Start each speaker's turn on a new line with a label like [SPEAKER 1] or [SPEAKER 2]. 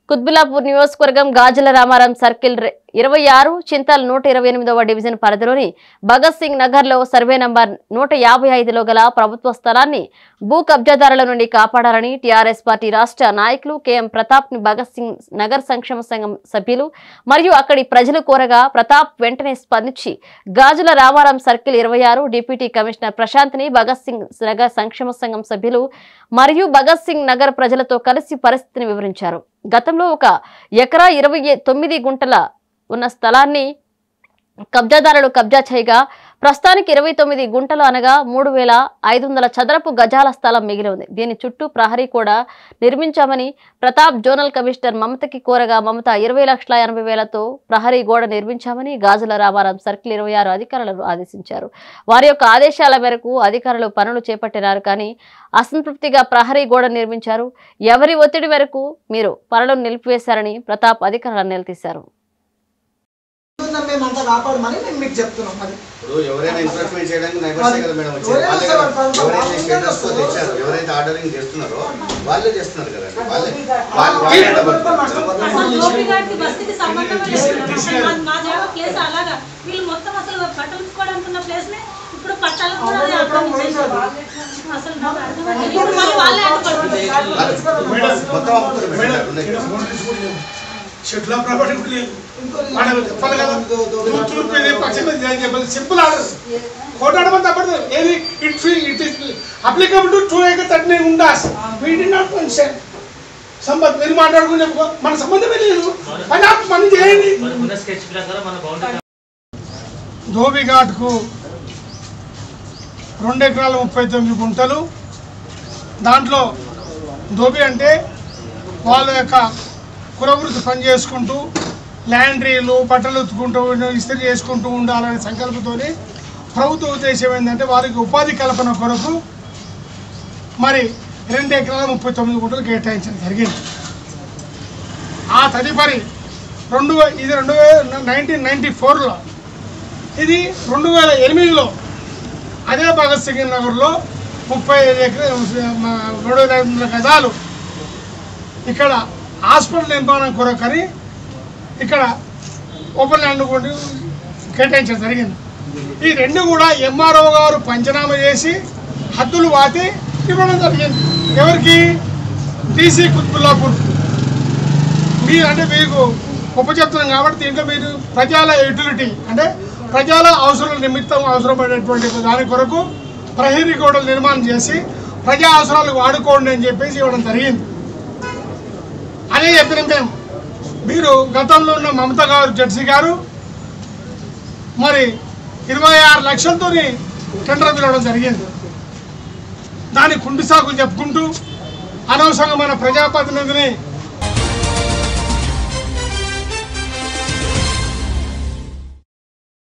[SPEAKER 1] కుత్బులాపూర్ నియోజకవర్గం గాజుల రామారం సర్కిల్ రె- ఇరవై ఆరు చింతల్ నూట ఇరవై ఎనిమిదవ డివిజన్ పరిధిలోని భగత్ సింగ్ నగర్ లో సర్వే నంబర్ నూట యాభై ఐదులో గల ప్రభుత్వ స్థలాన్ని భూ కబ్జాదారుల నుండి కాపాడాలని టీఆర్ఎస్ పార్టీ రాష్ట్ర నాయకులు కెఎం ప్రతాప్ ని భగత్ సింగ్ నగర్ సంక్షేమ సంఘం సభ్యులు మరియు అక్కడి ప్రజలు కోరగా ప్రతాప్ వెంటనే స్పందించి గాజుల రామారం సర్కిల్ ఇరవై ఆరు డిప్యూటీ కమిషనర్ ప్రశాంత్ ని భగత్ సింగ్ నగర్ సంక్షేమ సంఘం సభ్యులు మరియు భగత్ సింగ్ నగర్ ప్రజలతో కలిసి పరిస్థితిని వివరించారు గతంలో ఒక ఎకరా ఇరవై తొమ్మిది గుంటల ఉన్న స్థలాన్ని కబ్జాదారులు కబ్జా చేయగా ప్రస్తుతానికి ఇరవై తొమ్మిది గుంటలు అనగా మూడు వేల ఐదు వందల చదరపు గజాల స్థలం మిగిలి ఉంది దీని చుట్టూ ప్రహరీ కూడా నిర్మించామని ప్రతాప్ జోనల్ కమిషనర్ మమతకి కోరగా మమత ఇరవై లక్షల ఎనభై వేలతో ప్రహరీ గోడ నిర్మించామని గాజుల రామారం సర్కిల్ ఇరవై ఆరు అధికారులను ఆదేశించారు వారి యొక్క ఆదేశాల మేరకు అధికారులు పనులు చేపట్టినారు కానీ అసంతృప్తిగా ప్రహరీ గోడ నిర్మించారు ఎవరి ఒత్తిడి మేరకు మీరు పనులను నిలిపివేశారని ప్రతాప్ అధికారులను నిలదీశారు
[SPEAKER 2] ఉందా మేమంతా కాపాడమని మేము మీకు చెప్తున్నాం అది
[SPEAKER 3] ఇప్పుడు ఎవరైనా ఇన్వెస్ట్మెంట్ చేయడానికి నైబర్సే కదా మేడం వచ్చేది
[SPEAKER 2] ఎవరైనా
[SPEAKER 3] వాళ్ళే కదా
[SPEAKER 2] వస్తారు,
[SPEAKER 3] ఎవరైతే
[SPEAKER 2] వాళ్ళు
[SPEAKER 3] స్టేటస్ తో
[SPEAKER 2] వస్తారు.
[SPEAKER 3] తెచ్చారో ఎవరైతే ఆర్డరింగ్ చేస్తున్నారో వాళ్ళే చేస్తున్నారు కదండి వాళ్ళే వాళ్ళు వాళ్ళే అడ్డపడుతున్నారు.
[SPEAKER 4] అసలు గోపిగాడికి బస్తీకి సంబంధం లేదు అసలు మా- మా జాగా ప్లేస్ అలాగా వీళ్ళు మొత్తం అసలు పట్టాలనుకోవడానికి ప్లేస్ నే ఇప్పుడు పట్టాలకు కూడా అది ఆక్రమించేశారు. అసలు నాకు అర్థమైంది ఇప్పుడు మళ్ళీ వాళ్ళే అడ్డుపడుతున్నారు
[SPEAKER 3] వాళ్ళు మొత్తం అమ్ముతారు మేడం
[SPEAKER 5] మేడం,
[SPEAKER 3] ఇక్కడ ఉన్నాయి.
[SPEAKER 5] ఇక్కడ బౌండరీస్ కూడా లేవు. షెడ్ల ప్రాపర్టీ కూడా లేదు
[SPEAKER 2] ఇంకోటి
[SPEAKER 5] మనం చెప్పాలి కదా తూర్పు తూర్పు ఇది పశ్చిమ ఇది అని చెప్పాలి సింపుల్ ఆర్డర్ కోటాడమని తప్పదు ఏది ఇట్ ఫీ it is applicable to two acre thirty nine ఉండాస్ వీ డి నాట్ మెన్షన్ సంబంధ్ మీరు మాట్లాడుకుని చెప్పుకో మన సంబంధమే లేదు పని ఆపు, పని చేయండి
[SPEAKER 6] మనకున్న స్కెచ్ ప్రకారం మన బౌండరీ
[SPEAKER 5] ధోబిఘాట్కు రెండు ఎకరాల ముప్పై తొమ్మిది గుంటలు దాంట్లో ధోబి అంటే వాళ్ళ యొక్క కులవృత్తి పని చేసుకుంటూ ల్యాండ్రీలు బట్టలు ఉతుకుంటూ ఇస్త్రీ చేసుకుంటూ ఉండాలనే సంకల్పంతోని ప్రభుత్వ ఉద్దేశం ఏంటంటే వారికి ఉపాధి కల్పన కొరకు మరి రెండు ఎకరాల ముప్పై తొమ్మిది గుంటలు కేటాయించడం జరిగింది ఆ తదుపరి రెండు వే- ఇది రెండు వేల నైన్టీన్ నైంటీ ఫోర్లో ఇది రెండు వేల ఎనిమిదిలో అదే భగత్ సింగ్ నగర్లో ముప్పై ఐదు ఎకరా మా రెండు వేల ఐదు వందల గజాలు ఇక్కడ హాస్పిటల్ నిర్మాణం కొరకని ఇక్కడ ఓపెన్ ల్యాండ్ కూడా కేటాయించడం జరిగింది ఈ రెండు కూడా ఎంఆర్ఓ గారు పంచనామా చేసి హద్దులు వాతి ఇవ్వడం జరిగింది ఎవరికి టీసీ కుత్బుల్లాపూర్ మీరు అంటే మీకు ఉపచెప్తున్నాం కాబట్టి దీంట్లో మీరు ప్రజల యూటిలిటీ అంటే ప్రజల అవసరాల నిమిత్తం అవసరమైనటువంటి దాని కొరకు ప్రహరీ గోడలు నిర్మాణం చేసి ప్రజా అవసరాలకు వాడుకోండి అని చెప్పేసి ఇవ్వడం జరిగింది అదే చెప్పిన మేము మీరు గతంలో ఉన్న మమత గారు జడ్సీ గారు మరి ఇరవై ఆరు లక్షలతో టెండర్ పిలవడం జరిగింది దాని కుండి సాకులు చెప్పుకుంటూ అనవసరంగా మన ప్రజాప్రతినిధిని